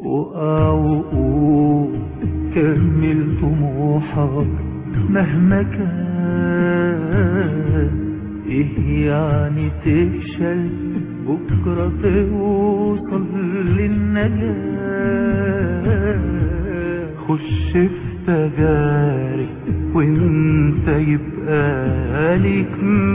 وقع وقوم كمل طموحك مهما كان ايه يعني تفشل بكرة توصل للنجاة خش في تجارب وانت يبقى ليك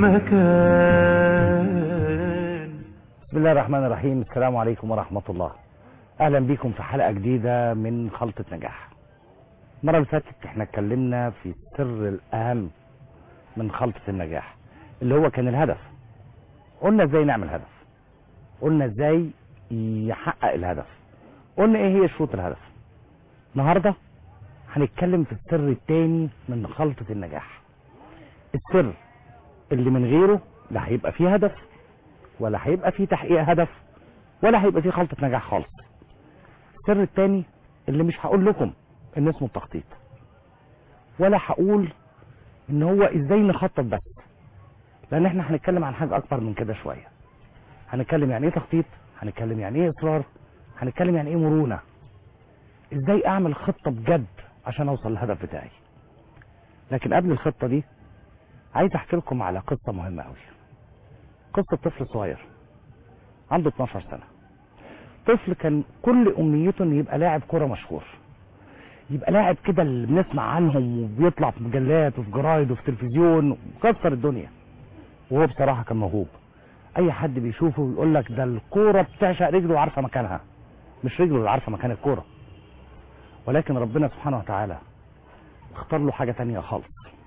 مكان بسم الله الرحمن الرحيم السلام عليكم ورحمة الله أهلا بكم في حلقة جديدة من خلطة نجاح المرة اللي فاتت احنا اتكلمنا في السر الأهم من خلطة النجاح اللي هو كان الهدف قلنا ازاي نعمل هدف قلنا ازاي يحقق الهدف قلنا ايه هي شروط الهدف النهاردة هنتكلم في السر التاني من خلطة النجاح السر اللي من غيره لا هيبقى فيه هدف ولا هيبقى فيه تحقيق هدف ولا هيبقى فيه خلطة نجاح خالص السر التاني اللي مش هقول لكم ان اسمه التخطيط ولا هقول ان هو ازاي نخطط بس لان احنا هنتكلم عن حاجة اكبر من كده شوية هنتكلم يعني ايه تخطيط هنتكلم يعني ايه اصرار هنتكلم يعني ايه مرونة ازاي اعمل خطة بجد عشان اوصل للهدف بتاعي لكن قبل الخطة دي عايز احكي لكم على قصة مهمة قوي قصة طفل صغير عنده 12 سنة طفل كان كل امنيته انه يبقى لاعب كرة مشهور يبقى لاعب كده اللي بنسمع عنهم وبيطلع في مجلات وفي جرايد وفي تلفزيون وكسر الدنيا وهو بصراحة كان موهوب اي حد بيشوفه بيقول لك ده الكورة بتعشق رجله وعارفة مكانها مش رجله اللي عارفة مكان الكورة ولكن ربنا سبحانه وتعالى اختار له حاجة تانية خالص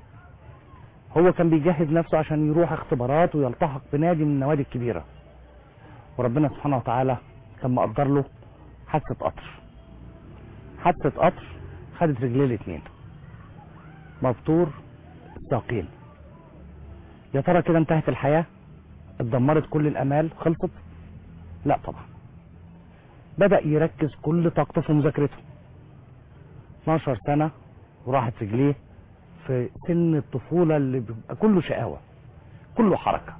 هو كان بيجهز نفسه عشان يروح اختبارات ويلتحق بنادي من النوادي الكبيرة وربنا سبحانه وتعالى كان مقدر له حادثة قطر حادثة قطر خدت رجليه الاتنين مبتور ساقين يا ترى كده انتهت الحياة اتدمرت كل الامال خلصت لا طبعا بدأ يركز كل طاقته في مذاكرته 12 سنة وراحت رجليه في سن الطفولة اللي بيبقى كله شقاوة كله حركة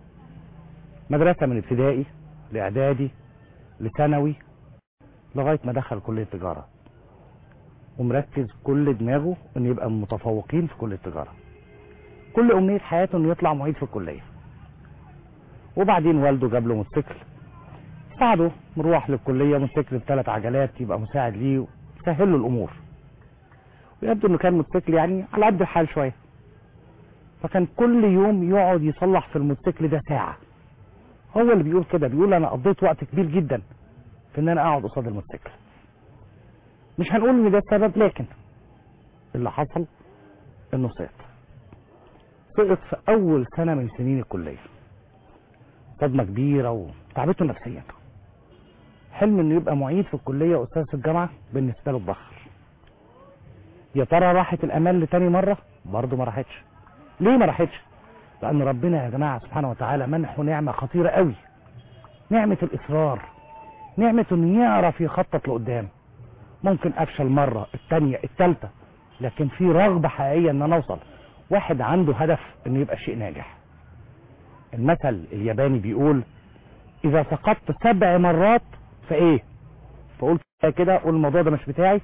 مدرسة من ابتدائي لاعدادي لثانوي لغاية ما دخل كلية تجارة ومركز كل دماغه انه يبقى من متفوقين في كلية التجارة كل امنية حياته انه يطلع معيد في الكلية وبعدين والده جاب له موتوسيكل ساعده مروح للكلية موتوسيكل بثلاث عجلات يبقى مساعد ليه سهل له الامور ويبدو انه كان موتوسيكل يعني على قد الحال شوية فكان كل يوم يقعد يصلح في الموتوسيكل ده ساعة هو اللي بيقول كده بيقول انا قضيت وقت كبير جدا في ان انا اقعد قصاد الموتوسيكل مش هنقول ان ده السبب لكن اللي حصل انه سقط سقط في اول سنة من سنين الكلية صدمة كبيرة وتعبته نفسيا حلم انه يبقى معيد في الكلية واستاذ في الجامعة بالنسبة له اتبخر يا ترى راحت الامال لتاني مرة برضه ما راحتش ليه ما راحتش لان ربنا يا جماعة سبحانه وتعالى منحه نعمة خطيرة قوي نعمة الاصرار نعمة انه يعرف يخطط لقدام ممكن افشل مرة التانية التالتة لكن في رغبة حقيقية ان انا اوصل واحد عنده هدف انه يبقى شيء ناجح المثل الياباني بيقول اذا سقطت سبع مرات فايه فقلت كده قول الموضوع ده مش بتاعي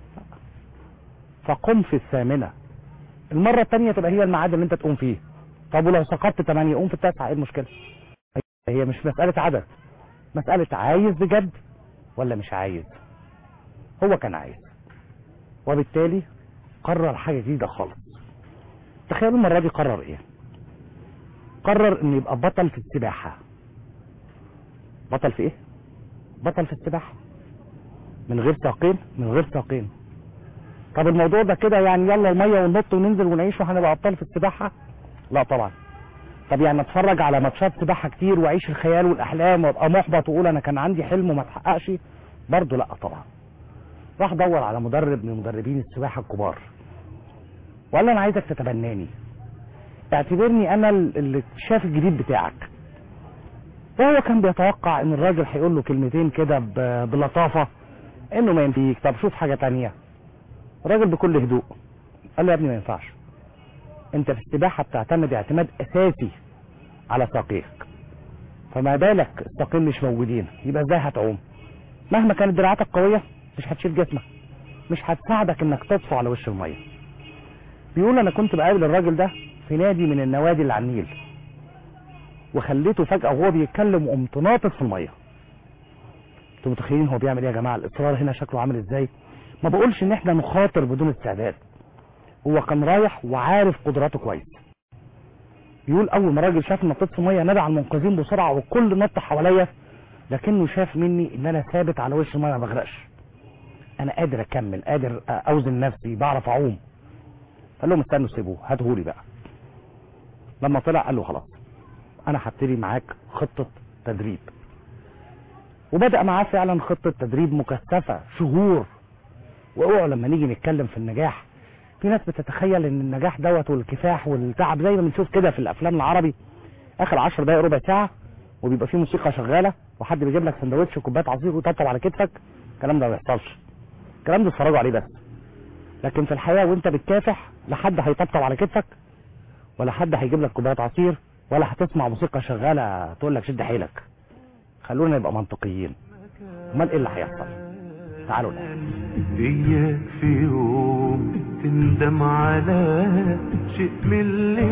فقم في الثامنة المرة التانية تبقى هي الميعاد اللي انت تقوم فيه طب ولو سقطت تمانية قوم في التاسعة ايه المشكلة هي مش مسألة عدد مسألة عايز بجد ولا مش عايز هو كان عايز وبالتالي قرر حاجة جديدة خالص تخيلوا المرة دي قرر ايه قرر انه يبقى بطل في السباحة بطل في ايه بطل في السباحة من غير ساقين من غير ساقين طب الموضوع ده كده يعني يلا المية وننط وننزل ونعيش وهنبقى ابطال في السباحة لا طبعا طب يعني اتفرج على ماتشات سباحة كتير واعيش الخيال والاحلام وابقى محبط واقول انا كان عندي حلم وما اتحققش برضه لا طبعا راح دور على مدرب من مدربين السباحة الكبار وقال له انا عايزك تتبناني اعتبرني انا الاكتشاف الجديد بتاعك وهو كان بيتوقع ان الراجل هيقول له كلمتين كده ب- بلطافة انه ما ينفيك طب شوف حاجة تانية الراجل بكل هدوء قال له يا ابني ما ينفعش انت في السباحة بتعتمد اعتماد اساسي على ساقيك فما بالك الساقين مش موجودين يبقى ازاي هتعوم مهما كانت دراعاتك قويه مش هتشيل جسمك مش هتساعدك انك تطفو على وش الميه بيقول انا كنت بقابل الراجل ده في نادي من النوادي اللي على النيل وخليته فجاه وهو بيتكلم وقمت ناطط في الميه انتوا متخيلين هو بيعمل ايه يا جماعه الاصرار هنا شكله عامل ازاي ما بقولش ان احنا نخاطر بدون استعداد هو كان رايح وعارف قدراته كويس يقول اول ما راجل شاف نطيت في ميه نادى على المنقذين بسرعه والكل نط حواليا لكنه شاف مني ان انا ثابت على وش الميه ما بغرقش انا قادر اكمل قادر اوزن نفسي بعرف اعوم قال لهم استنوا سيبوه هاتهولي بقى لما طلع قال له خلاص انا هبتدي معاك خطه تدريب وبدا معاه فعلا خطه تدريب مكثفه شهور واوعوا لما نيجي نتكلم في النجاح في ناس بتتخيل ان النجاح دوت والكفاح والتعب زي ما بنشوف كده في الافلام العربي اخر 10 دقايق ربع ساعه وبيبقى فيه موسيقى شغاله وحد بيجيب لك سندوتش وكوبايه عصير ويطبطب على كتفك الكلام ده ما بيحصلش الكلام ده اتفرجوا عليه بس لكن في الحياه وانت بتكافح لا حد هيطبطب على كتفك ولا حد هيجيب لك كوبايه عصير ولا هتسمع موسيقى شغاله تقول لك شد حيلك خلونا نبقى منطقيين امال ايه اللي هيحصل تعالوا نعم. إياك في يوم تندم على شيء من اللي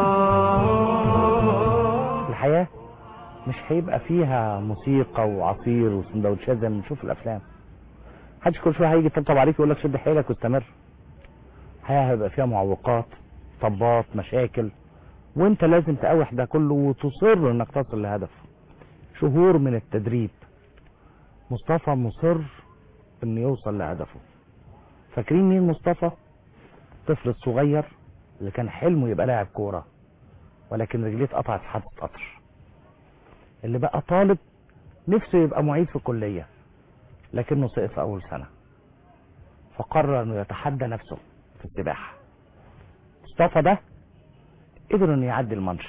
راح الحياة مش هيبقى فيها موسيقى وعصير وسندوتشات زي ما بنشوف في الافلام محدش كل شويه هيجي يطبطب عليك يقول لك شد حيلك واستمر الحياة هيبقى فيها معوقات طبات مشاكل وانت لازم تقاوح ده كله وتصر انك تصل لهدف شهور من التدريب مصطفى مصر انه يوصل لهدفه فاكرين مين مصطفى طفل الصغير اللي كان حلمه يبقى لاعب كوره ولكن رجليه اتقطعت في حادثه قطر اللي بقى طالب نفسه يبقى معيد في الكليه لكنه سقط في اول سنه فقرر انه يتحدى نفسه في السباحه مصطفى ده قدر انه يعدي المنش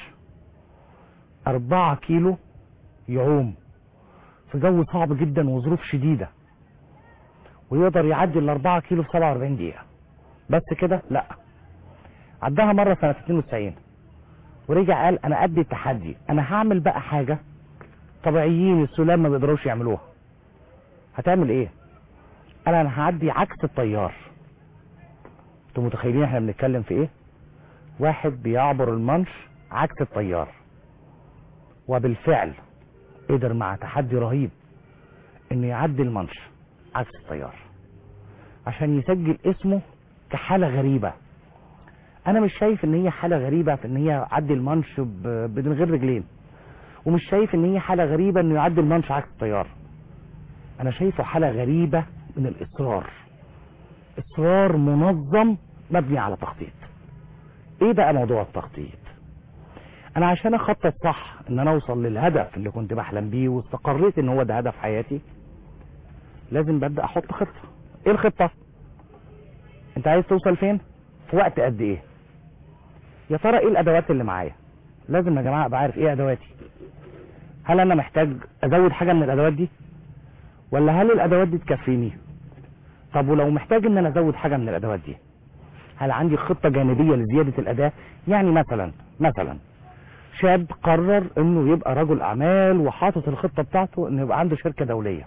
أربعة كيلو يعوم في جو صعب جدا وظروف شديدة ويقدر يعدي الأربعة كيلو في 47 دقيقة بس كده لا عداها مرة سنة 92 ورجع قال أنا قد التحدي أنا هعمل بقى حاجة طبيعيين السلام ما بيقدروش يعملوها هتعمل ايه قال انا هعدي عكس الطيار انتوا متخيلين احنا بنتكلم في ايه واحد بيعبر المنش عكس الطيار وبالفعل قدر مع تحدي رهيب انه يعدي المنش عكس الطيار عشان يسجل اسمه كحالة غريبة انا مش شايف ان هي حالة غريبة في ان هي يعدي المنش ب- من غير رجلين ومش شايف ان هي حالة غريبة انه يعدي المنش عكس الطيار انا شايفه حالة غريبة من الاصرار اصرار منظم مبني على تخطيط ايه بقى موضوع التخطيط انا عشان اخطط صح ان انا اوصل للهدف اللي كنت بحلم بيه واستقريت ان هو ده هدف حياتي لازم ببدا احط خطه ايه الخطه انت عايز توصل فين في وقت قد ايه يا ترى ايه الادوات اللي معايا لازم يا جماعه ابقى عارف ايه ادواتي هل انا محتاج ازود حاجه من الادوات دي ولا هل الادوات دي تكفيني طب ولو محتاج ان انا ازود حاجه من الادوات دي هل عندي خطه جانبيه لزياده الاداء يعني مثلا مثلا شاب قرر انه يبقى رجل اعمال وحاطط الخطه بتاعته انه يبقى عنده شركه دوليه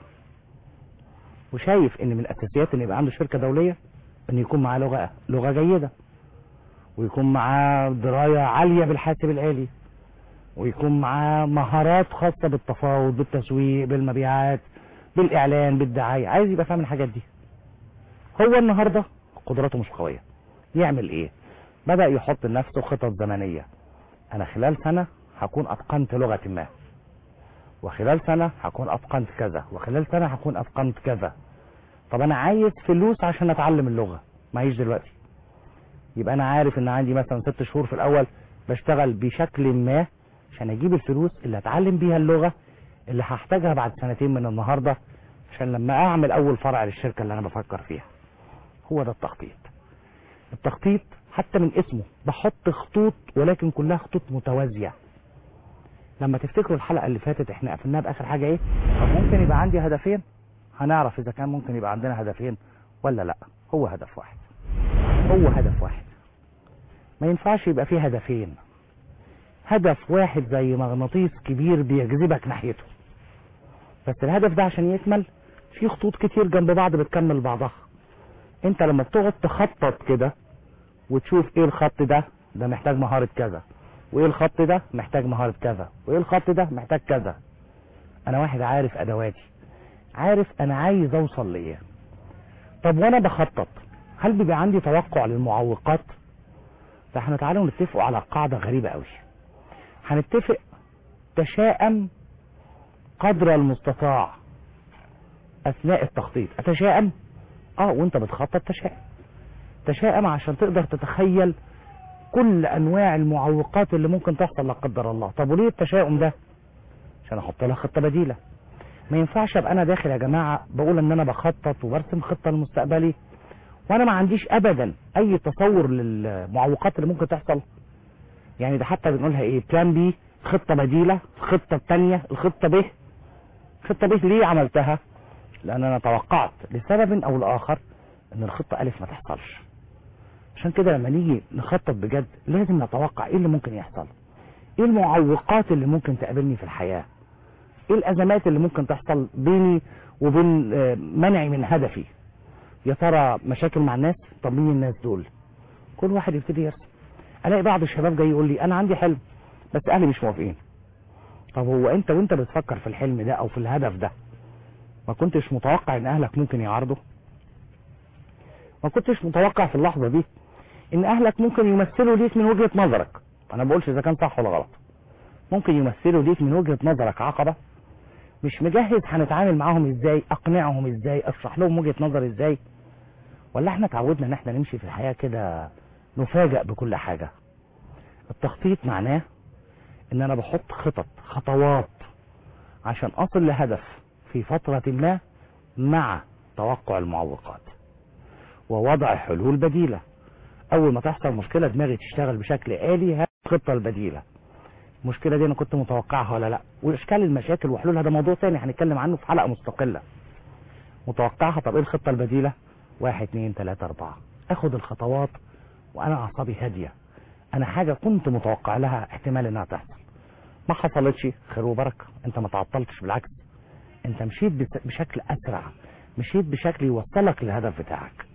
وشايف ان من اساسيات ان يبقى عنده شركه دوليه ان يكون معاه لغه لغه جيده ويكون معاه درايه عاليه بالحاسب الالي ويكون معاه مهارات خاصه بالتفاوض بالتسويق بالمبيعات بالاعلان بالدعايه عايز يبقى فاهم الحاجات دي هو النهارده قدراته مش قويه يعمل ايه بدا يحط لنفسه خطط زمنيه انا خلال سنه هكون اتقنت لغه ما وخلال سنه هكون اتقنت كذا وخلال سنه هكون اتقنت كذا طب انا عايز فلوس عشان اتعلم اللغه معيش دلوقتي يبقى انا عارف ان عندي مثلا ست شهور في الاول بشتغل بشكل ما عشان اجيب الفلوس اللي اتعلم بيها اللغه اللي هحتاجها بعد سنتين من النهارده عشان لما اعمل اول فرع للشركه اللي انا بفكر فيها هو ده التخطيط التخطيط حتى من اسمه بحط خطوط ولكن كلها خطوط متوازيه لما تفتكروا الحلقه اللي فاتت احنا قفلناها باخر حاجه ايه طب ممكن يبقى عندي هدفين هنعرف اذا كان ممكن يبقى عندنا هدفين ولا لا هو هدف واحد هو هدف واحد ما ينفعش يبقى فيه هدفين هدف واحد زي مغناطيس كبير بيجذبك ناحيته بس الهدف ده عشان يكمل في خطوط كتير جنب بعض بتكمل بعضها انت لما بتقعد تخطط كده وتشوف ايه الخط ده ده محتاج مهارة كذا وايه الخط ده محتاج مهارة كذا وايه الخط ده محتاج كذا انا واحد عارف ادواتي عارف انا عايز اوصل لايه طب وانا بخطط هل بيبقى عندي توقع للمعوقات فاحنا تعالوا نتفقوا على قاعدة غريبة قوي هنتفق تشاءم قدر المستطاع اثناء التخطيط اتشائم اه وانت بتخطط تشائم تشائم عشان تقدر تتخيل كل انواع المعوقات اللي ممكن تحصل لا قدر الله طب وليه التشاؤم ده عشان احط لها خطه بديله ما ينفعش ابقى انا داخل يا جماعه بقول ان انا بخطط وبرسم خطه لمستقبلي وانا ما عنديش ابدا اي تصور للمعوقات اللي ممكن تحصل يعني ده حتى بنقولها ايه بلان بي خطه بديله الخطه الثانيه الخطه ب خطه ب ليه عملتها لان انا توقعت لسبب او لاخر ان الخطه الف ما تحصلش عشان كده لما نيجي نخطط بجد لازم نتوقع ايه اللي ممكن يحصل ايه المعوقات اللي ممكن تقابلني في الحياه ايه الازمات اللي ممكن تحصل بيني وبين آه، منعي من هدفي يا ترى مشاكل مع الناس طب مين الناس دول كل واحد يبتدي يرسم الاقي بعض الشباب جاي يقول لي انا عندي حلم بس اهلي مش موافقين طب هو انت وانت بتفكر في الحلم ده او في الهدف ده ما كنتش متوقع ان اهلك ممكن يعارضوا ما كنتش متوقع في اللحظة دي ان اهلك ممكن يمثلوا ليك من وجهة نظرك انا ما بقولش اذا كان صح ولا غلط ممكن يمثلوا ليك من وجهة نظرك عقبة مش مجهز هنتعامل معاهم ازاي اقنعهم ازاي اشرح لهم وجهة نظر ازاي ولا احنا اتعودنا ان احنا نمشي في الحياة كده نفاجأ بكل حاجة التخطيط معناه ان انا بحط خطط خطوات عشان اصل لهدف في فترة ما مع توقع المعوقات ووضع حلول بديلة اول ما تحصل مشكلة دماغي تشتغل بشكل آلي هذه الخطة البديلة المشكلة دي انا كنت متوقعها ولا لا واشكال المشاكل وحلولها ده موضوع تاني هنتكلم عنه في حلقة مستقلة متوقعها طب ايه الخطة البديلة واحد اتنين تلاتة اربعة اخد الخطوات وانا اعصابي هادية انا حاجة كنت متوقع لها احتمال انها تحصل ما حصلتش خير وبركة انت ما تعطلتش بالعكس انت مشيت بس- بشكل اسرع مشيت بشكل يوصلك للهدف بتاعك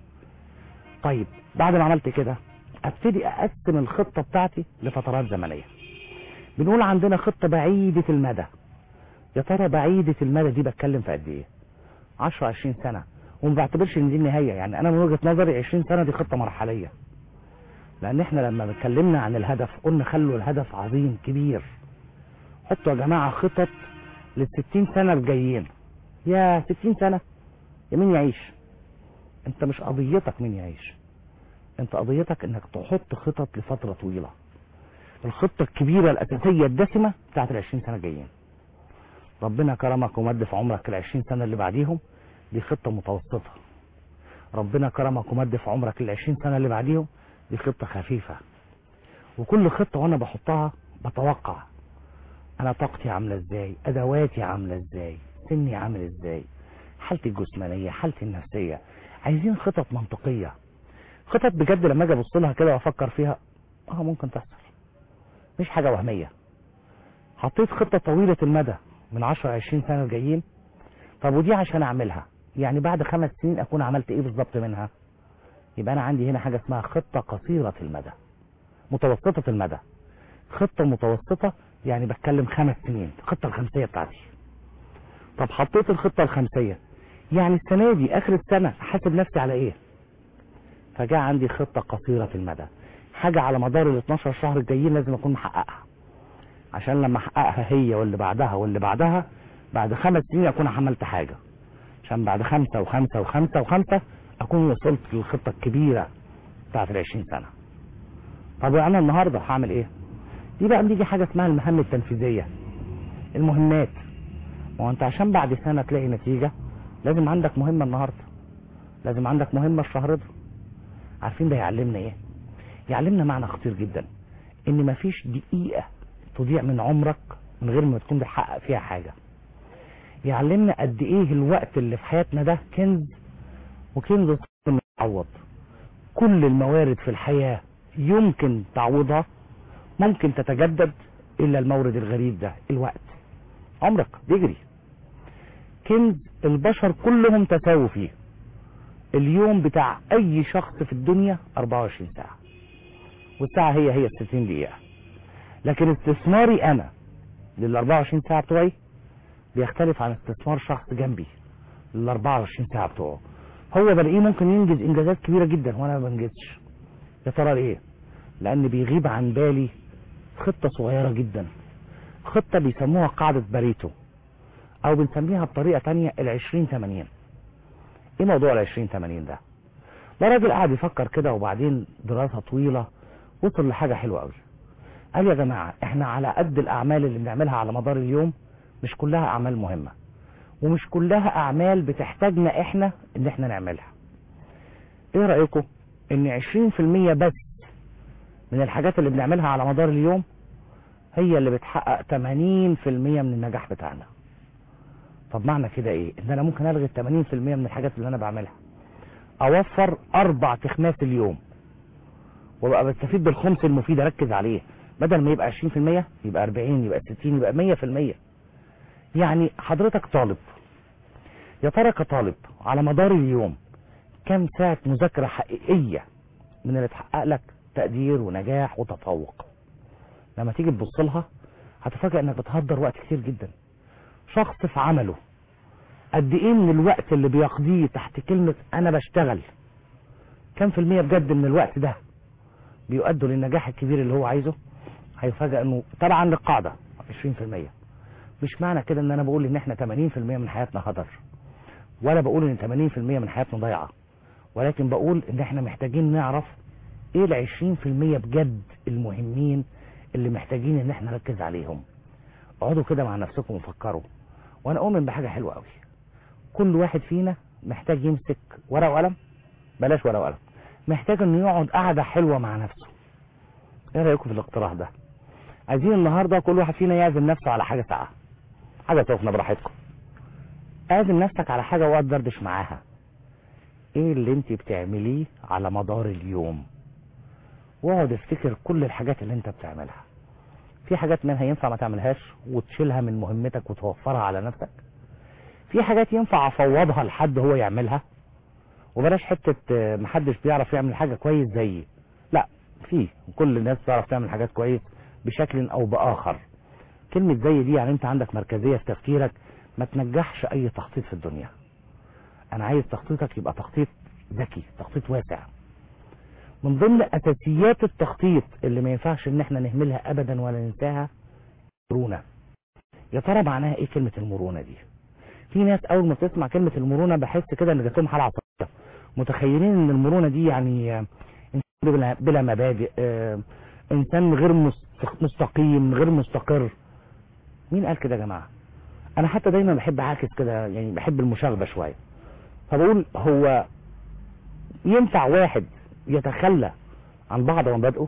طيب بعد ما عملت كده ابتدي اقسم الخطة بتاعتي لفترات زمنية بنقول عندنا خطة بعيدة المدى يا ترى بعيدة المدى دي بتكلم في قد ايه 10 20 سنة وما بعتبرش ان دي النهاية يعني انا من وجهة نظري 20 سنة دي خطة مرحلية لان احنا لما اتكلمنا عن الهدف قلنا خلوا الهدف عظيم كبير حطوا يا جماعة خطط للستين سنة الجايين يا ستين سنة يا مين يعيش انت مش قضيتك مين يعيش انت قضيتك انك تحط خطط لفترة طويلة الخطة الكبيرة الأساسية الدسمة بتاعت العشرين سنة الجايين ربنا كرمك ومد في عمرك العشرين سنة اللي بعديهم دي خطة متوسطة ربنا كرمك ومد في عمرك العشرين سنة اللي بعديهم دي خطة خفيفة وكل خطة وانا بحطها بتوقع انا طاقتي عاملة ازاي ادواتي عاملة ازاي سني عامل ازاي حالتي الجسمانية حالتي النفسية عايزين خطط منطقية خطط بجد لما اجي ابص لها كده وافكر فيها اه ممكن تحصل مش حاجة وهمية حطيت خطة طويلة المدى من 10 20 سنة الجايين طب ودي عشان اعملها يعني بعد خمس سنين اكون عملت ايه بالظبط منها يبقى انا عندي هنا حاجة اسمها خطة قصيرة المدى متوسطة المدى خطة متوسطة يعني بتكلم خمس سنين الخطة الخمسية بتاعتي طب حطيت الخطة الخمسية يعني السنة دي اخر السنة احاسب نفسي على ايه فجاء عندي خطة قصيرة المدى حاجة على مدار ال 12 شهر الجايين لازم اكون محققها عشان لما احققها هي واللي بعدها واللي بعدها بعد خمس سنين اكون عملت حاجة عشان بعد خمسة وخمسة وخمسة وخمسة اكون وصلت للخطة الكبيرة بتاعت ال 20 سنة طب انا النهاردة هعمل ايه دي بقى بيجي حاجة اسمها المهام التنفيذية المهمات ما هو انت عشان بعد سنة تلاقي نتيجة لازم عندك مهمة النهاردة لازم عندك مهمة الشهر ده عارفين ده يعلمنا ايه يعلمنا معنى خطير جدا ان مفيش دقيقة تضيع من عمرك من غير ما تكون بتحقق فيها حاجة يعلمنا قد ايه الوقت اللي في حياتنا ده كنز وكنز صعب يتعوض كل الموارد في الحياة يمكن تعويضها ممكن تتجدد الا المورد الغريب ده الوقت عمرك بيجري كنز البشر كلهم تساووا فيه اليوم بتاع اي شخص في الدنيا 24 ساعة والساعة هي هي 60 دقيقة لكن استثماري انا لل 24 ساعة بتوعي بيختلف عن استثمار شخص جنبي لل 24 ساعة بتوعه هو بلاقيه ممكن ينجز انجازات كبيرة جدا وانا ما بنجزش يا ترى ليه لان بيغيب عن بالي خطة صغيرة جدا خطة بيسموها قاعدة باريتو او بنسميها بطريقة تانية العشرين تمانين ايه موضوع العشرين تمانين ده ده راجل قاعد يفكر كده وبعدين دراسة طويلة وصل لحاجة حلوة قوي قال يا جماعة احنا على قد الاعمال اللي بنعملها على مدار اليوم مش كلها اعمال مهمة ومش كلها اعمال بتحتاجنا احنا ان احنا نعملها ايه رأيكم ان عشرين في المية بس من الحاجات اللي بنعملها على مدار اليوم هي اللي بتحقق 80% من النجاح بتاعنا طب معنى كده ايه ان انا ممكن الغي 80% من الحاجات اللي انا بعملها اوفر اربع تخماس اليوم وابقى بستفيد بالخمس المفيد اركز عليه بدل ما يبقى 20% يبقى 40 يبقى 60 يبقى 100% يعني حضرتك طالب يا ترى كطالب على مدار اليوم كم ساعة مذاكرة حقيقية من اللي تحقق لك تقدير ونجاح وتفوق لما تيجي تبص لها هتفاجئ انك بتهدر وقت كتير جدا شخص في عمله قد ايه من الوقت اللي بيقضيه تحت كلمة انا بشتغل كم في المية بجد من الوقت ده بيؤدوا للنجاح الكبير اللي هو عايزه هيفاجئ انه طبعا للقاعدة 20% مش معنى كده ان انا بقول ان احنا 80% من حياتنا هدر ولا بقول ان 80% من حياتنا ضايعة ولكن بقول ان احنا محتاجين نعرف ايه ال 20% بجد المهمين اللي محتاجين ان احنا نركز عليهم اقعدوا كده مع نفسكم وفكروا وانا اؤمن بحاجة حلوة قوي كل واحد فينا محتاج يمسك ورقة وقلم بلاش ورقة وقلم محتاج انه يقعد قعدة حلوة مع نفسه ايه رأيكم في الاقتراح ده عايزين النهاردة كل واحد فينا يعزم نفسه على حاجة ساعة حاجة سخنة براحتكم اعزم نفسك على حاجة وقت دردش معاها ايه اللي انت بتعمليه على مدار اليوم واقعد افتكر كل الحاجات اللي انت بتعملها في حاجات منها ينفع ما تعملهاش وتشيلها من مهمتك وتوفرها على نفسك في حاجات ينفع افوضها لحد هو يعملها وبلاش حتة آه، محدش بيعرف يعمل حاجة كويس زيي لا في كل الناس بتعرف تعمل حاجات كويس بشكل او باخر كلمة زي دي يعني انت عندك مركزية في تفكيرك ما تنجحش اي تخطيط في الدنيا انا عايز تخطيطك يبقى تخطيط ذكي تخطيط واسع من ضمن اساسيات التخطيط اللي ما ينفعش ان احنا نهملها ابدا ولا ننساها مرونة يا ترى معناها ايه كلمة المرونة دي في ناس اول ما بتسمع كلمة المرونة بحس كده ان جات لهم حالة عصبية متخيلين ان المرونة دي يعني آه، انسان بلا, بلا مبادئ آه، انسان غير مست- مستقيم غير مستقر مين قال كده يا جماعة انا حتى دايما بحب اعاكس كده يعني بحب المشاغبة شوية فبقول هو ينفع واحد يتخلى عن بعض مبادئه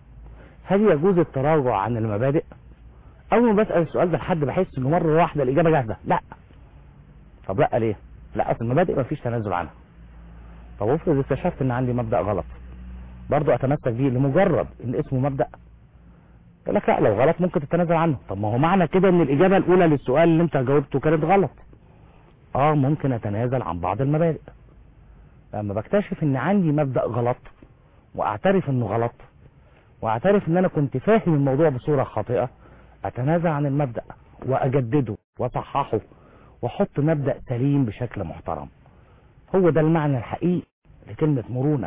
هل يجوز التراجع عن المبادئ اول ما بسأل السؤال ده لحد بحس انه مرة واحدة الاجابة جاهزة لا طب لا ليه لا اصل المبادئ مفيش تنازل عنها طب افرض اكتشفت ان عندي مبدأ غلط برضه اتمسك بيه لمجرد ان اسمه مبدأ يقول لك لا لو غلط ممكن تتنازل عنه طب ما هو معنى كده ان الاجابة الاولى للسؤال اللي انت جاوبته كانت غلط اه ممكن اتنازل عن بعض المبادئ لما بكتشف ان عندي مبدأ غلط واعترف انه غلط واعترف ان انا كنت فاهم الموضوع بصورة خاطئة اتنازل عن المبدأ واجدده واصححه واحط مبدأ سليم بشكل محترم هو ده المعنى الحقيقي لكلمة مرونة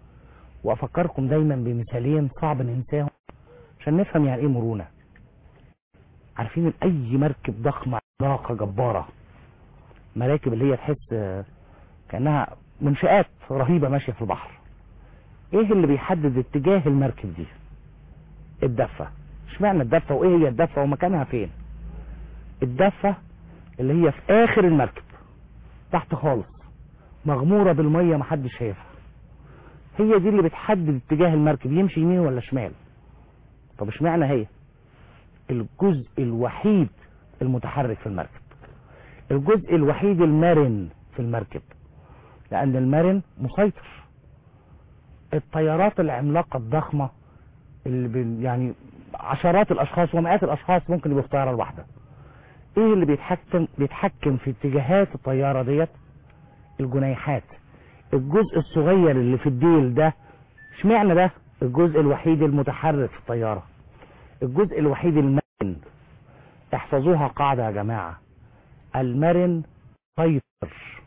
وافكركم دايما بمثالين صعب ننساهم عشان نفهم يعني ايه مرونة عارفين اي مركب ضخمة عملاقة جبارة مراكب اللي هي تحس آه، كأنها منشآت رهيبة ماشية في البحر ايه اللي بيحدد اتجاه المركب دي الدفة اشمعنى الدفة وايه هي الدفة ومكانها فين الدفة اللي هي في اخر المركب تحت خالص مغمورة بالمية محدش شايفها هي دي اللي بتحدد اتجاه المركب يمشي يمين ولا شمال طب اشمعنى هي الجزء الوحيد المتحرك في المركب الجزء الوحيد المرن في المركب لان المرن مسيطر الطيارات العملاقة الضخمة اللي بال- يعني عشرات الاشخاص ومئات الاشخاص ممكن يبقوا في طيارة الواحدة ايه اللي بيتحكم بيتحكم في اتجاهات الطياره ديت الجنيحات الجزء الصغير اللي في الديل ده اشمعنى ده الجزء الوحيد المتحرك في الطياره الجزء الوحيد المرن احفظوها قاعده يا جماعه المرن سيطر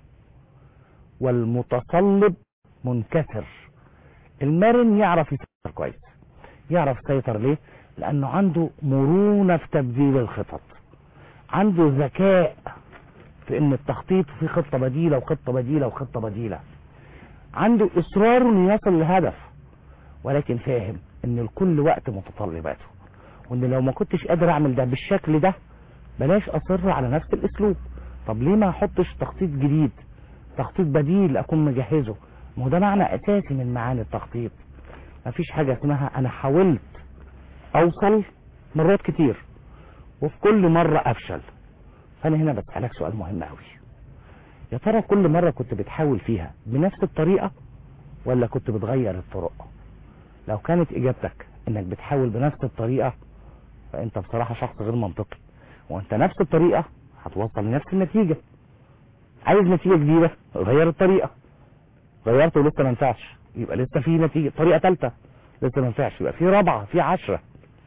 والمتصلب منكسر المرن يعرف يسيطر كويس يعرف يسيطر ليه لانه عنده مرونة في تبديل الخطط عنده ذكاء في ان التخطيط في خطة بديلة وخطة بديلة وخطة بديلة عنده اصرار انه يصل لهدف ولكن فاهم ان لكل وقت متطلباته وان لو ما كنتش قادر اعمل ده بالشكل ده بلاش اصر على نفس الاسلوب طب ليه ما احطش تخطيط جديد تخطيط بديل اكون مجهزه ما هو ده معنى اساسي من معاني التخطيط مفيش حاجة اسمها انا حاولت اوصل مرات كتير وفي كل مرة افشل فانا هنا بسألك سؤال مهم قوي يا ترى كل مرة كنت بتحاول فيها بنفس الطريقة ولا كنت بتغير الطرق لو كانت اجابتك انك بتحاول بنفس الطريقة فانت بصراحة شخص غير منطقي وانت نفس الطريقة هتوصل لنفس النتيجة عايز نتيجة جديدة غير الطريقة غيرت ولسه ما ينفعش يبقى لسه في نتيجة طريقة ثالثة لسه ما ينفعش يبقى في رابعة في عشرة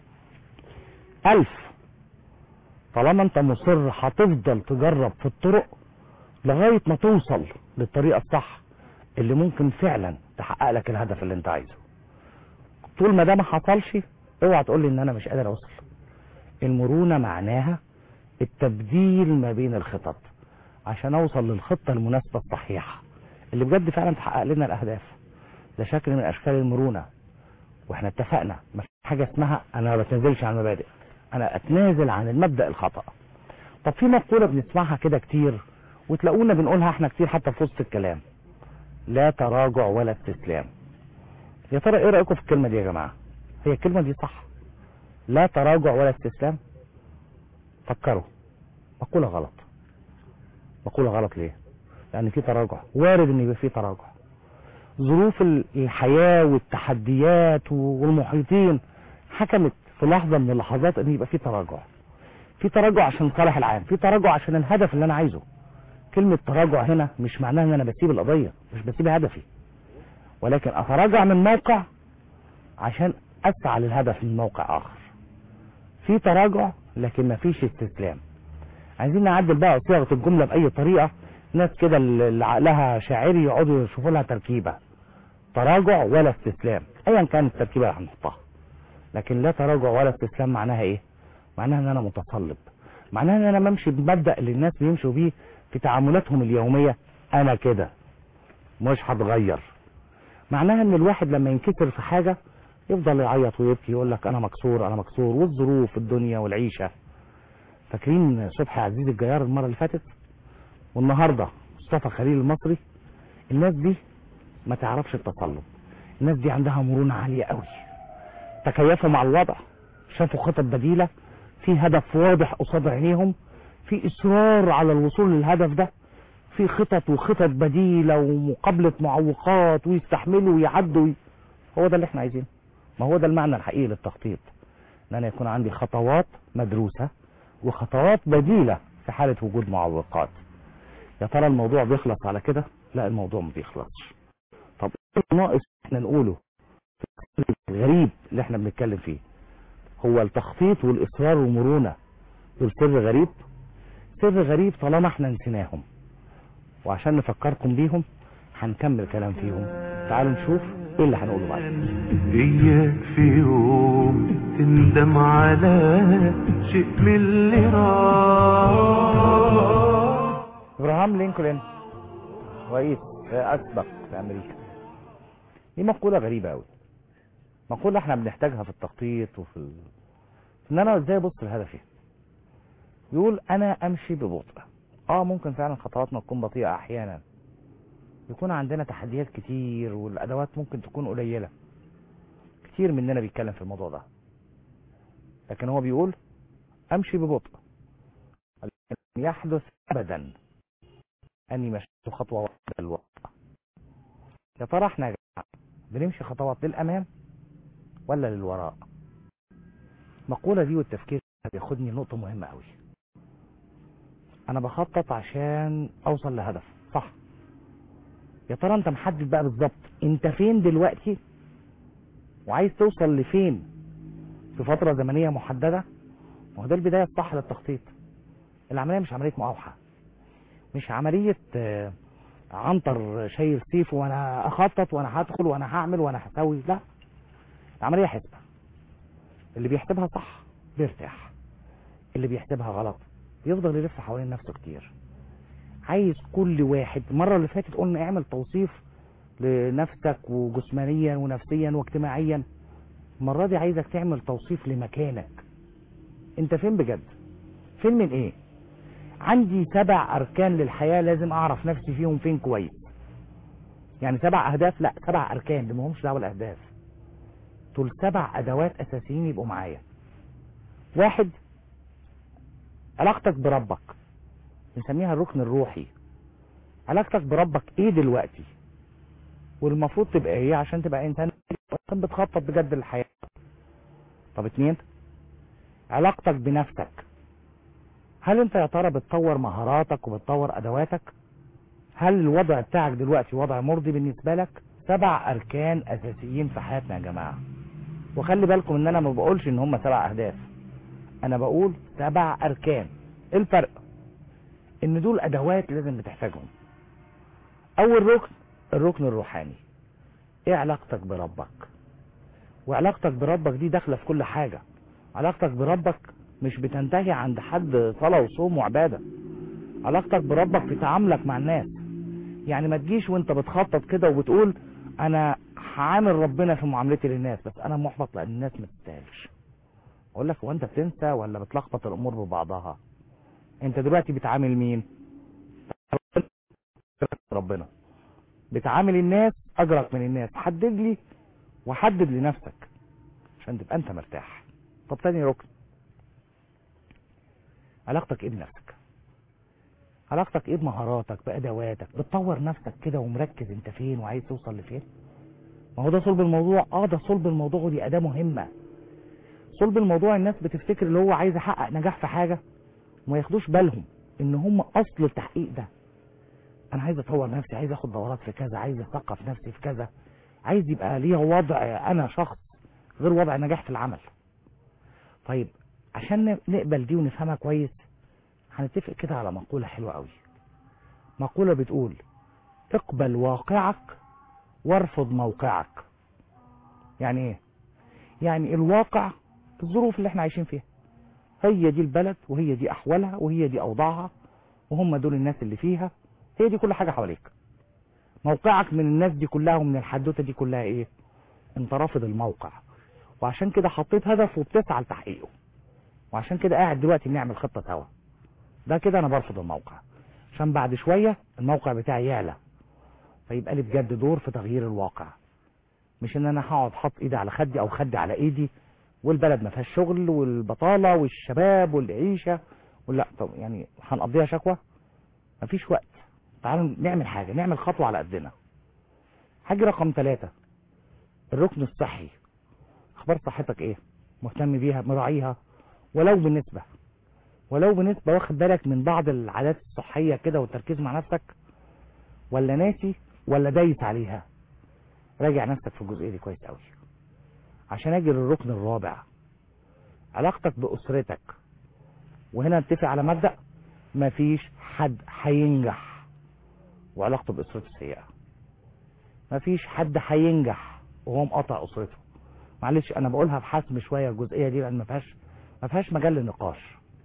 ألف طالما انت مصر هتفضل تجرب في الطرق لغاية ما توصل للطريقة الصح اللي ممكن فعلا تحقق لك الهدف اللي انت عايزه طول ما ده ما حصلش اوعى تقول لي ان انا مش قادر اوصل المرونة معناها التبديل ما بين الخطط عشان اوصل للخطة المناسبة الصحيحة اللي بجد فعلا تحقق لنا الاهداف ده شكل من اشكال المرونة واحنا اتفقنا ما في حاجة اسمها انا ما بتنزلش عن المبادئ انا اتنازل عن المبدأ الخطأ طب في مقولة بنسمعها كده كتير وتلاقونا بنقولها احنا كتير حتى في وسط الكلام لا تراجع ولا استسلام يا ترى ايه رأيكم في الكلمة دي يا جماعة هي الكلمة دي صح لا تراجع ولا استسلام فكروا مقولة غلط مقولة غلط ليه لان في تراجع وارد ان يبقى في تراجع ظروف الحياة والتحديات والمحيطين حكمت في لحظة من اللحظات ان يبقى في تراجع في تراجع عشان صالح العام في تراجع عشان الهدف اللي انا عايزه كلمة تراجع هنا مش معناها ان انا بسيب القضية مش بسيب هدفي ولكن اتراجع من موقع عشان اسعى للهدف من موقع اخر في تراجع لكن مفيش استسلام عايزين نعدل بقى صيغة الجملة بأي طريقة ناس كده اللي عقلها شاعري يقعدوا يشوفوا لها تركيبة تراجع ولا استسلام ايا كانت التركيبة اللي هنحطها لكن لا تراجع ولا استسلام معناها ايه معناها ان انا متصلب معناها ان انا بمشي بمبدأ اللي الناس بيمشوا بيه في تعاملاتهم اليومية انا كده مش هتغير معناها ان الواحد لما ينكسر في حاجة يفضل يعيط ويبكي يقول لك انا مكسور انا مكسور والظروف الدنيا والعيشة فاكرين صبحي عزيز الجيار المرة اللي فاتت والنهاردة مصطفى خليل المصري الناس دي ما تعرفش التصلب الناس دي عندها مرونة عالية قوي تكيفوا مع الوضع شافوا خطط بديلة في هدف واضح قصاد عينيهم في اصرار على الوصول للهدف ده في خطط وخطط بديلة ومقابلة معوقات ويستحملوا ويعدوا هو ده اللي احنا عايزينه ما هو ده المعنى الحقيقي للتخطيط ان انا يكون عندي خطوات مدروسة وخطوات بديلة في حالة وجود معوقات يا ترى الموضوع بيخلص على كده لا الموضوع ما بيخلصش طب ايه ناقص احنا نقوله في الغريب اللي احنا بنتكلم فيه هو التخطيط والاصرار والمرونة دول سر غريب سر غريب طالما احنا نسيناهم وعشان نفكركم بيهم هنكمل كلام فيهم تعالوا نشوف ايه اللي هنقوله بعد إياك في يوم تندم على شيء من اللي راح ابراهام لينكولن رئيس اسبق في امريكا دي مقولة غريبة قوي مقولة احنا بنحتاجها في التخطيط وفي ال... ان انا ازاي ابص لهدفي يقول انا امشي ببطء اه ممكن فعلا خطواتنا تكون بطيئة احيانا يكون عندنا تحديات كتير والادوات ممكن تكون قليلة كتير مننا بيتكلم في الموضوع ده لكن هو بيقول امشي ببطء لم يحدث ابدا اني مشيت خطوة واحدة للوراء يا ترى احنا يا جماعة بنمشي خطوات للامام ولا للوراء المقولة دي والتفكير بياخدني نقطة مهمة قوي انا بخطط عشان اوصل لهدف صح يا ترى انت محدد بقى بالظبط انت فين دلوقتي وعايز توصل لفين في فترة زمنية محددة ما هو ده البداية الصح للتخطيط العملية مش عملية مقاوحة مش عملية آه، عنتر شايل سيف وانا اخطط وانا هدخل وانا هعمل وانا هسوي لا العملية حسبة اللي بيحسبها صح بيرتاح اللي بيحسبها غلط يفضل يلف حوالين نفسه كتير عايز كل واحد المرة اللي فاتت قلنا اعمل توصيف لنفسك وجسمانيا ونفسيا واجتماعيا المرة دي عايزك تعمل توصيف لمكانك انت فين بجد فين من ايه عندي سبع اركان للحياة لازم اعرف نفسي فيهم فين كويس يعني سبع اهداف لا سبع اركان دي مهمش دعوه الاهداف دول سبع ادوات اساسيين يبقوا معايا واحد علاقتك بربك بنسميها الركن الروحي علاقتك بربك ايه دلوقتي والمفروض تبقى ايه عشان تبقى انسان إنسان بتخطط بجد للحياة طب اتنين علاقتك بنفسك هل انت يا ترى بتطور مهاراتك وبتطور ادواتك هل الوضع بتاعك دلوقتي وضع مرضي بالنسبة لك سبع اركان اساسيين في حياتنا يا جماعة وخلي بالكم ان انا ما بقولش ان هم سبع اهداف انا بقول سبع اركان ايه الفرق ان دول ادوات لازم بتحتاجهم اول ركن الركن الروحاني ايه علاقتك بربك وعلاقتك بربك دي داخله في كل حاجه علاقتك بربك مش بتنتهي عند حد صلاه وصوم وعباده علاقتك بربك في تعاملك مع الناس يعني ما تجيش وانت بتخطط كده وبتقول انا هعامل ربنا في معاملتي للناس بس انا محبط لان الناس ما تستاهلش اقول لك هو انت بتنسى ولا بتلخبط الامور ببعضها انت دلوقتي بتعامل مين ربنا بتعامل الناس اجرك من الناس حدد لي وحدد لنفسك عشان تبقى انت مرتاح طب تاني ركن علاقتك ايه بنفسك علاقتك ايه بمهاراتك بادواتك بتطور نفسك كده ومركز انت فين وعايز توصل لفين ما هو ده صلب الموضوع اه ده صلب الموضوع ودي اداه مهمه صلب الموضوع الناس بتفتكر اللي هو عايز يحقق نجاح في حاجه وما ياخدوش بالهم ان هم اصل التحقيق ده انا عايز اطور نفسي عايز اخد دورات في كذا عايز اثقف نفسي في كذا عايز يبقى ليا وضع انا شخص غير وضع نجاح في العمل طيب عشان نقبل دي ونفهمها كويس هنتفق كده على مقولة حلوة قوي مقولة بتقول اقبل واقعك وارفض موقعك يعني ايه يعني الواقع الظروف اللي احنا عايشين فيها هي دي البلد وهي دي احوالها وهي دي اوضاعها وهم دول الناس اللي فيها هي دي كل حاجة حواليك موقعك من الناس دي كلها ومن الحدوتة دي كلها ايه انت رافض الموقع وعشان كده حطيت هدف وبتسعى لتحقيقه وعشان كده قاعد دلوقتي بنعمل خطة سوا ده كده انا برفض الموقع عشان بعد شوية الموقع بتاعي يعلى فيبقى لي بجد دور في تغيير الواقع مش ان انا هقعد حاطط ايدي على خدي او خدي على ايدي والبلد ما فيهاش شغل والبطالة والشباب والعيشة ولا طب يعني هنقضيها شكوى مفيش وقت تعالوا نعمل حاجة نعمل خطوة على قدنا حاجة رقم ثلاثة الركن الصحي اخبار صحتك ايه مهتم بيها مراعيها ولو بالنسبة ولو بنسبة واخد بالك من بعض العادات الصحية كده والتركيز مع نفسك ولا ناسي ولا دايس عليها راجع نفسك في الجزئية دي كويس قوي عشان اجي للركن الرابع علاقتك بأسرتك وهنا نتفق على مبدأ مفيش حد هينجح وعلاقته بأسرته سيئة مفيش حد هينجح وهو مقاطع أسرته معلش أنا بقولها بحسم شوية الجزئية دي لأن ما فيهاش ما فيهاش مجال للنقاش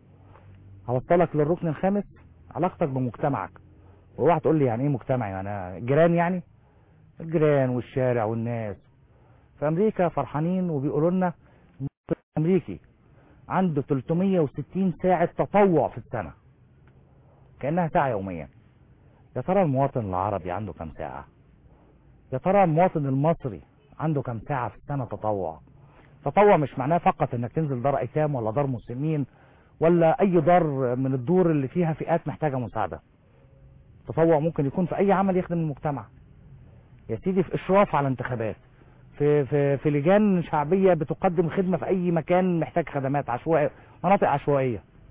هوصلك للركن الخامس علاقتك بمجتمعك واوعى تقول لي يعني ايه مجتمع يعني جيران يعني الجيران والشارع والناس في امريكا فرحانين وبيقولوا لنا امريكي عنده 360 ساعة تطوع في السنة كأنها ساعة يوميا يا ترى المواطن العربي عنده كم ساعة يا ترى المواطن المصري عنده كم ساعة في السنة تطوع تطوع مش معناه فقط انك تنزل دار ايتام ولا دار مسلمين ولا اي دار من الدور اللي فيها فئات محتاجة مساعدة تطوع ممكن يكون في اي عمل يخدم المجتمع يا سيدي في اشراف على انتخابات في في في لجان شعبيه بتقدم خدمه في اي مكان محتاج خدمات عشوائيه مناطق عشوائيه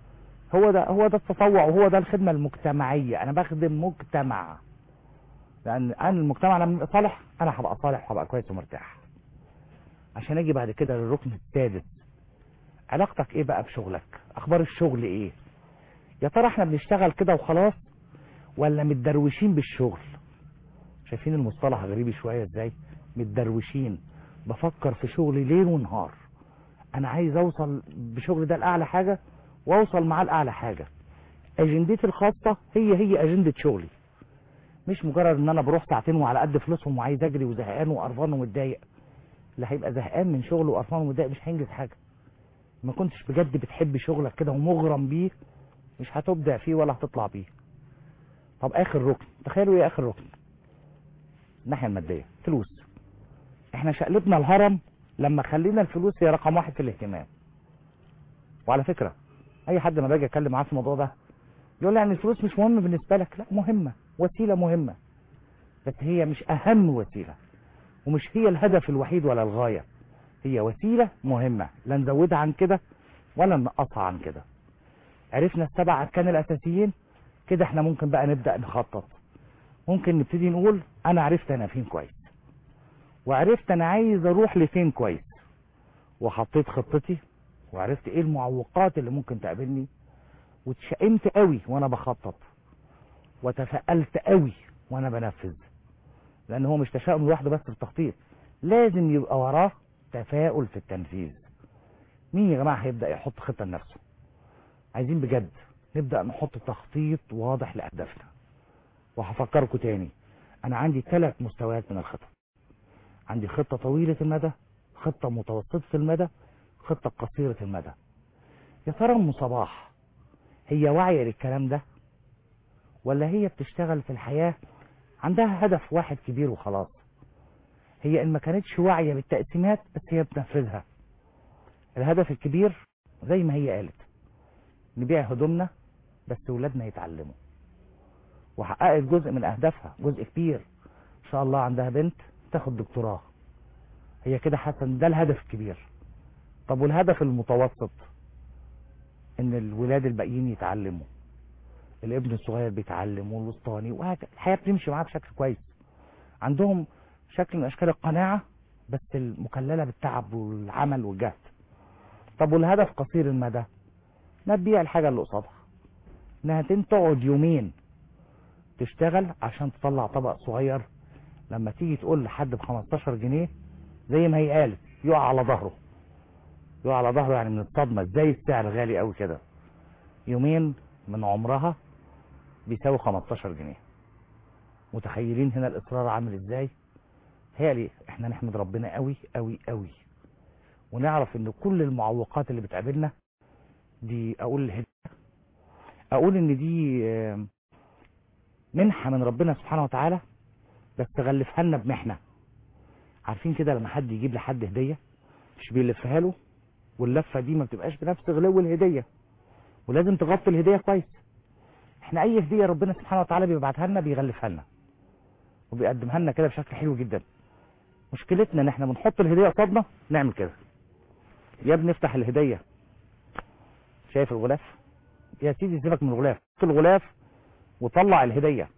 هو ده هو ده التطوع وهو ده الخدمه المجتمعيه انا بخدم مجتمع لان انا المجتمع لما يبقى صالح انا هبقى صالح وهبقى كويس ومرتاح عشان اجي بعد كده للركن السادس علاقتك ايه بقى بشغلك اخبار الشغل ايه يا ترى احنا بنشتغل كده وخلاص ولا متدروشين بالشغل شايفين المصطلح غريب شويه ازاي متدروشين بفكر في شغلي ليل ونهار انا عايز اوصل بشغل ده لاعلى حاجه واوصل معاه لاعلى حاجه اجندتي الخاصه هي هي اجنده شغلي مش مجرد ان انا بروح ساعتين وعلى قد فلوسهم وعايز اجري وزهقان وقرفان ومتضايق اللي هيبقى زهقان من شغله وقرفان ومتضايق مش هينجز حاجه ما كنتش بجد بتحب شغلك كده ومغرم بيه مش هتبدع فيه ولا هتطلع بيه طب اخر ركن تخيلوا ايه اخر ركن الناحيه الماديه فلوس احنا شقلبنا الهرم لما خلينا الفلوس هي رقم واحد في الاهتمام وعلى فكره اي حد ما باجي اتكلم معاه في الموضوع ده يقول لي يعني الفلوس مش مهمه بالنسبه لك لا مهمه وسيله مهمه بس هي مش اهم وسيله ومش هي الهدف الوحيد ولا الغايه هي وسيله مهمه لا نزودها عن كده ولا ننقصها عن كده عرفنا السبع اركان الاساسيين كده احنا ممكن بقى نبدا نخطط ممكن نبتدي نقول انا عرفت انا فين كويس وعرفت انا عايز اروح لفين كويس وحطيت خطتي وعرفت ايه المعوقات اللي ممكن تقابلني واتشائمت قوي وانا بخطط وتفائلت قوي وانا بنفذ لان هو مش تشاؤم لوحده بس في التخطيط لازم يبقى وراه تفاؤل في التنفيذ مين يا جماعه هيبدا يحط خطه لنفسه عايزين بجد نبدا نحط تخطيط واضح لاهدافنا وهفكركم تاني انا عندي ثلاث مستويات من الخطط عندي خطه طويله المدى خطه متوسطه المدى خطه قصيره المدى يا ترى ام صباح هي واعيه للكلام ده ولا هي بتشتغل في الحياه عندها هدف واحد كبير وخلاص هي ان ما كانتش واعيه بالتقسيمات بس هي بتنفذها الهدف الكبير زي ما هي قالت نبيع هدومنا بس ولادنا يتعلموا وحققت جزء من اهدافها جزء كبير ان شاء الله عندها بنت تاخد دكتوراه هي كده حاسه ان ده الهدف الكبير طب والهدف المتوسط ان الولاد الباقيين يتعلموا الابن الصغير بيتعلم والوسطاني وهكذا الحياه بتمشي معاه بشكل كويس عندهم شكل من اشكال القناعه بس المكلله بالتعب والعمل والجهد طب والهدف قصير المدى انها تبيع الحاجه اللي قصادها انها تقعد يومين تشتغل عشان تطلع طبق صغير لما تيجي تقول لحد ب 15 جنيه زي ما هي قالت يقع على ظهره يقع على ظهره يعني من الصدمه ازاي السعر غالي قوي كده يومين من عمرها بيساوي 15 جنيه متخيلين هنا الاصرار عامل ازاي هيالي احنا نحمد ربنا قوي قوي قوي ونعرف ان كل المعوقات اللي بتقابلنا دي اقول الهدايه اقول ان دي آه، منحه من ربنا سبحانه وتعالى بس تغلفها لنا بمحنه عارفين كده لما حد يجيب لحد هديه مش بيلفها له واللفه دي ما بتبقاش بنفس غلو الهديه ولازم تغطي الهديه كويس احنا اي هديه ربنا سبحانه وتعالى بيبعتها لنا بيغلفها لنا وبيقدمها لنا كده بشكل حلو جدا مشكلتنا ان احنا بنحط الهديه قصادنا نعمل كده يا ابني افتح الهديه شايف الغلاف يا سيدي سيبك من الغلاف حط الغلاف وطلع الهديه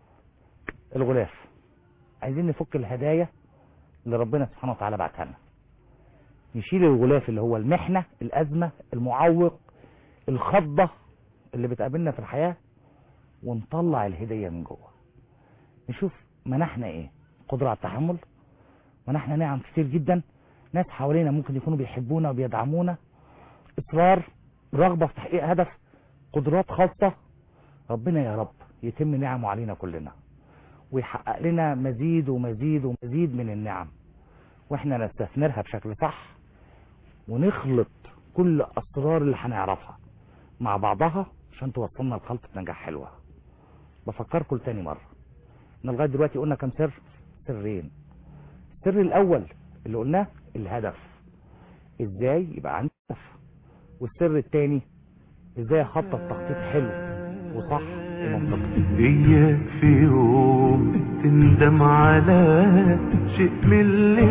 الغلاف عايزين نفك الهدايا اللي ربنا سبحانه وتعالى بعتها لنا نشيل الغلاف اللي هو المحنه الازمه المعوق الخضه اللي بتقابلنا في الحياه ونطلع الهديه من جوه نشوف منحنا ايه قدره على التحمل منحنا نعم كتير جدا ناس حوالينا ممكن يكونوا بيحبونا وبيدعمونا اصرار رغبه في تحقيق هدف قدرات خاصه ربنا يا رب يتم نعمه علينا كلنا ويحقق لنا مزيد ومزيد ومزيد من النعم واحنا نستثمرها بشكل صح ونخلط كل اسرار اللي هنعرفها مع بعضها عشان توصلنا لخلطة نجاح حلوة بفكركم تاني مرة ان لغاية دلوقتي قلنا كام سر سرين السر الاول اللي قلناه الهدف ازاي يبقى عندي هدف والسر التاني ازاي اخطط تخطيط حلو وصح ومنطقي إياك في يوم تندم على شيء من اللي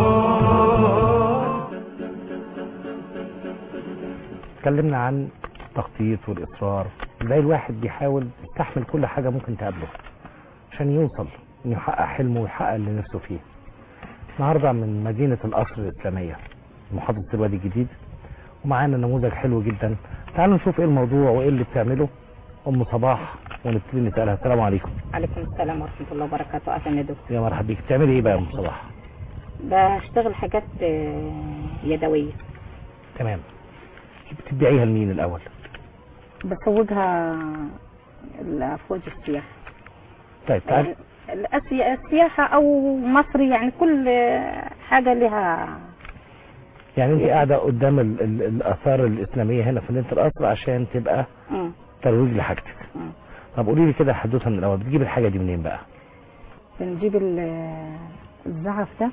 راح اتكلمنا عن والتخطيط والاصرار زي الواحد بيحاول يستحمل كل حاجه ممكن تقابله عشان يوصل انه يحقق حلمه ويحقق اللي نفسه فيه النهارده من مدينه القصر الاسلاميه محافظه الوادي الجديد ومعانا نموذج حلو جدا تعالوا نشوف ايه الموضوع وايه اللي بتعمله ام صباح ونبتدي نسالها السلام عليكم عليكم السلام ورحمة الله وبركاته أهلا يا دكتور يا مرحبا بيك بتعملي ايه بقى يا ام صباح بشتغل حاجات آه، يدوية تمام بتبيعيها لمين الاول بسوقها لأفواج السياحة طيب تعال يعني الأسي- السياحة أو مصر يعني كل آه، حاجة لها يعني انت قاعده قدام ال ال الاثار الاسلاميه هنا في مدينه القصر عشان تبقى مم. ترويج لحاجتك مم. طب قولي لي كده حدوته من الاول بتجيب الحاجه دي منين بقى بنجيب ال- الزعف ده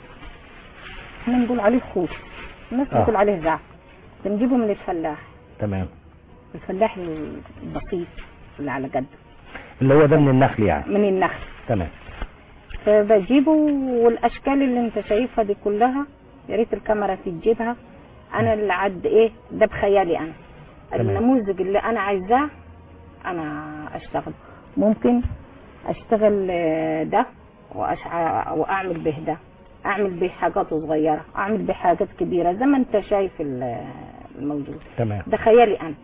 احنا نقول عليه خوش الناس آه. بتقول عليه زعف بنجيبه من الفلاح تمام الفلاح البسيط اللي على قده اللي هو ده من النخل يعني من النخل تمام فبجيبه والاشكال اللي انت شايفها دي كلها يا ريت الكاميرا تجيبها انا اللي عد ايه ده بخيالي انا تمام. النموذج اللي انا عايزاه انا اشتغل ممكن اشتغل آه، ده وأشع... واعمل به ده اعمل به حاجات صغيره اعمل به حاجات كبيره زي ما انت شايف ال- الموجود تمام ده خيالي انا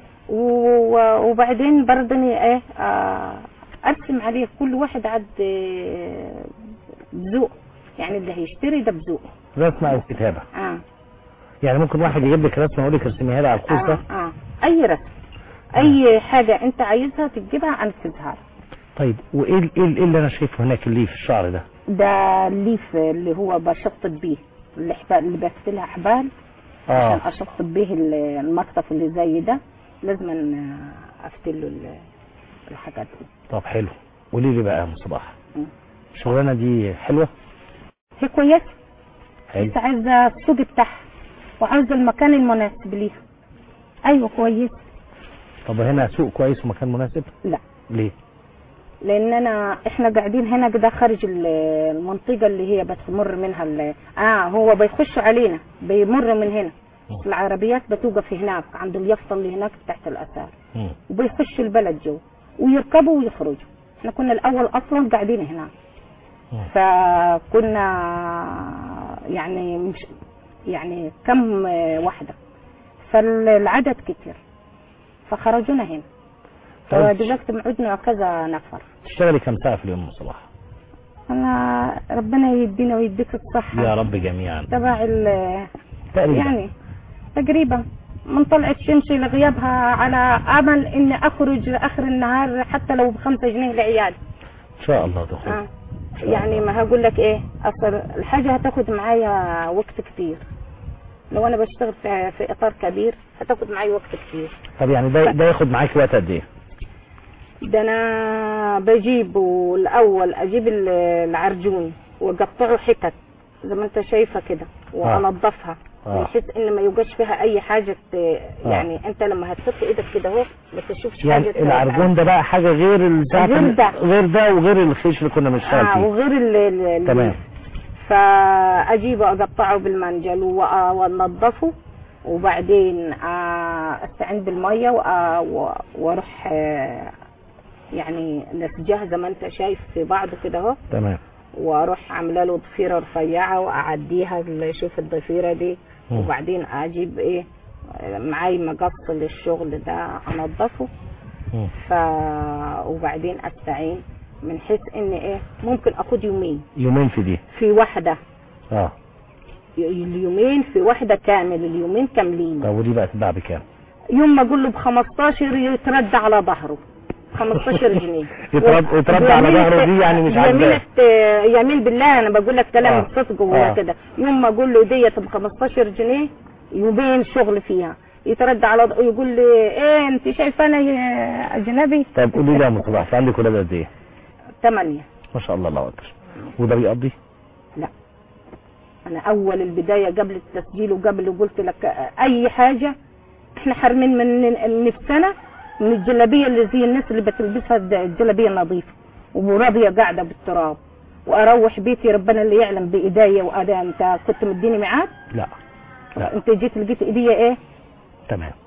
و- وبعدين برضني ايه آه، ارسم عليه كل واحد عد آه، بذوق يعني اللي هيشتري ده بذوق رسمه او كتابه اه يعني ممكن واحد يجيب لك رسمه ويقول لك ارسميها لي على القوس اه, ده آه. اي رسم اي حاجه انت عايزها تجيبها انفذها لك. طيب وايه ال- ايه ال- إيه اللي انا شايفه هناك اللي في الشعر ده ده الليف اللي هو بشطب بيه الحبال اللي بغسلها حبال عشان اه اشطب بيه ال- المصطف اللي زي ده لازم افتله ال- الحاجات دي طب حلو قولي لي بقى يا ام صباح مم. الشغلانه دي حلوه هي كويسه حلو بس عايزه السوق بتاعها وعاوزه المكان المناسب ليها ايوه كويس طب هنا سوق كويس ومكان مناسب لا ليه لان انا احنا قاعدين هنا كده خارج ال- المنطقه اللي هي بتمر منها ال- اه هو بيخش علينا بيمر من هنا العربيات بتوقف هناك عند اليافطه اللي هناك تحت الاثار مم. وبيخش البلد جو ويركبوا ويخرجوا احنا كنا الاول اصلا قاعدين هناك مم. فكنا يعني مش يعني كم واحده فالعدد كتير فخرجونا هنا طيب. فدلوقتي معدنا كذا نفر تشتغلي كم ساعه في اليوم يا ام صباح انا ربنا يدينا ويديك الصحه يا رب جميعا تبع ال- تقريبا يعني تقريبا من طلعت شمسي لغيابها على امل اني اخرج لاخر النهار حتى لو بخمسة جنيه لعيال ان شاء الله تخرج آه. يعني ما هقول لك ايه اصل الحاجه هتاخد معايا وقت كتير لو انا بشتغل في, في اطار كبير هتاخد معايا وقت كتير طب يعني ده ده ياخد معاكي وقت قد ايه ده انا بجيبه الاول اجيب ال- العرجون واقطعه حتت زي ما انت شايفه كده وانضفها آه. بحيث ان ما يوجدش فيها اي حاجه ت- يعني انت لما هتحط ايدك كده اهو ما تشوفش يعني حاجه العرجون ده بقى حاجه غير الساعه غير ده. غير ده وغير الخيش اللي كنا بنشتغل اه فيه وغير ال- ال- ال- تمام فاجيبه اقطعه بالمنجل وأ- وانضفه وبعدين آه، استعين بالميه وأ- و- واروح آه، يعني نسجها زي ما انت شايف في بعضه كده اهو تمام واروح عامله له ضفيره رفيعه واعديها اللي شوف الضفيره دي مم. وبعدين اجيب ايه معاي مقص للشغل ده انضفه مم. ف وبعدين استعين من حيث ان ايه ممكن اخد يومين يومين في دي في واحده اه اليومين في واحده كامل اليومين كاملين طب ودي بقى تتباع بكام يوم ما اقول له ب 15 يترد على ظهره 15 جنيه يترد- يترد على يمين- ظهره دي يعني مش عاجباه. يمين آه، يمين بالله انا بقول لك كلام آه. صدق آه. وهو كده يوم ما اقول له ديت ب 15 جنيه يومين شغل فيها يترد على ض- يقول لي ايه انت شايفه انا يا اجنبي طب قولي لي يا ام صباح انت عندك ولاد قد ايه ثمانية ما شاء الله الله اكبر وده بيقضي لا انا اول البدايه قبل التسجيل وقبل قلت لك اي حاجه احنا حارمين من نفسنا من الجلابيه اللي زي الناس اللي بتلبسها الجلابيه النظيفه وراضيه قاعده بالتراب واروح بيتي ربنا اللي يعلم بايديا واداء انت كنت مديني ميعاد لا لا انت جيت لقيت ايديا ايه تمام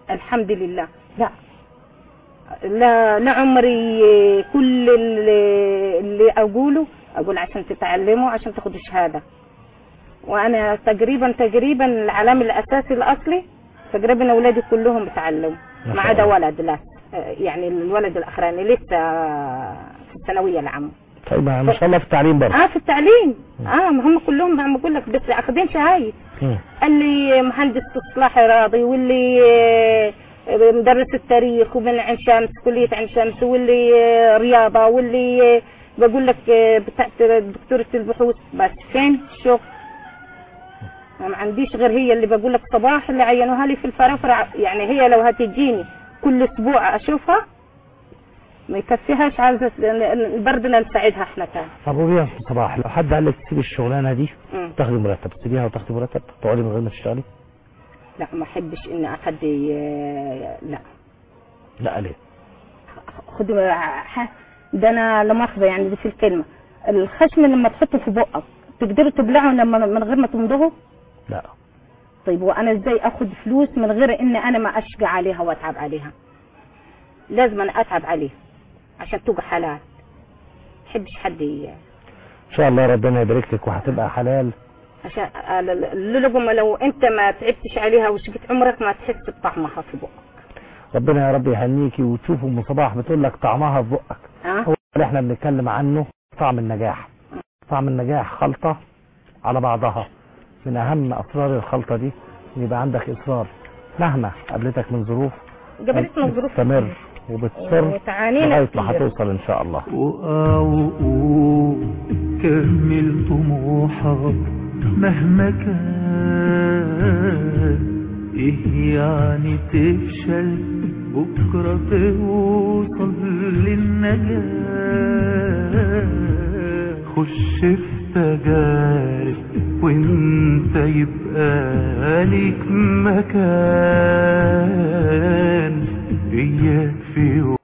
الحمد لله لا لا لا عمري كل اللي, اللي اقوله اقول عشان تتعلموا عشان تاخدوا شهاده وانا تقريبا تقريبا العلام الاساسي الاصلي تقريبا اولادي كلهم بتعلموا ما ما شاء عدا الله. ولد لا يعني الولد الاخراني لسه في الثانويه العامه طيب ما شاء الله في التعليم برضه اه في التعليم اه ما هم كلهم ما بقول لك بس اخذين شهايد مم. اللي مهندس استصلاح راضي واللي آه، مدرس التاريخ ومن عين شمس كلية عين شمس واللي آه، رياضة واللي آه، بقول لك آه، بتاعت دكتورة البحوث بس فين الشغل أنا ما عنديش غير هي اللي بقول لك صباح اللي عينوها لي في الفرافرة يعني هي لو هتجيني كل اسبوع اشوفها ما يكفيهاش عايزة بردنا نساعدها احنا كان طب وبيا صباح لو حد قال لك تسيبي الشغلانه دي مم. تاخدي مرتب تسيبيها وتاخدي مرتب تقعدي من غير ما تشتغلي لا ما احبش ان احد ي- لا لا ليه خدوا ح- ده انا لا مؤاخذه يعني دي في الكلمه الخشم لما تحطه في بقك تقدروا تبلعه لما من غير ما تمضغه لا طيب وانا ازاي اخد فلوس من غير ان انا ما اشقى عليها واتعب عليها لازم انا اتعب عليها عشان تبقى حلال ما احبش حد ي- ان شاء الله ربنا يبارك لك وهتبقى حلال عشان اللقمه لو انت ما تعبتش عليها وشقت عمرك ما تحس بطعمها في بقك ربنا يا رب يهنيكي وتشوف ام صباح بتقول لك طعمها في بقك ها هو اللي احنا بنتكلم عنه طعم النجاح طعم النجاح خلطة على بعضها من اهم اسرار الخلطة دي ان يبقى عندك اصرار مهما قابلتك من ظروف قابلتنا ظروف تستمر وبتصر وتعانينا لغاية ما كتير. هتوصل ان شاء الله وقع وقوم كمل طموحك مهما كان ايه يعني تفشل بكرة توصل للنجاة خش في تجارب وانت يبقى ليك مكان اياك في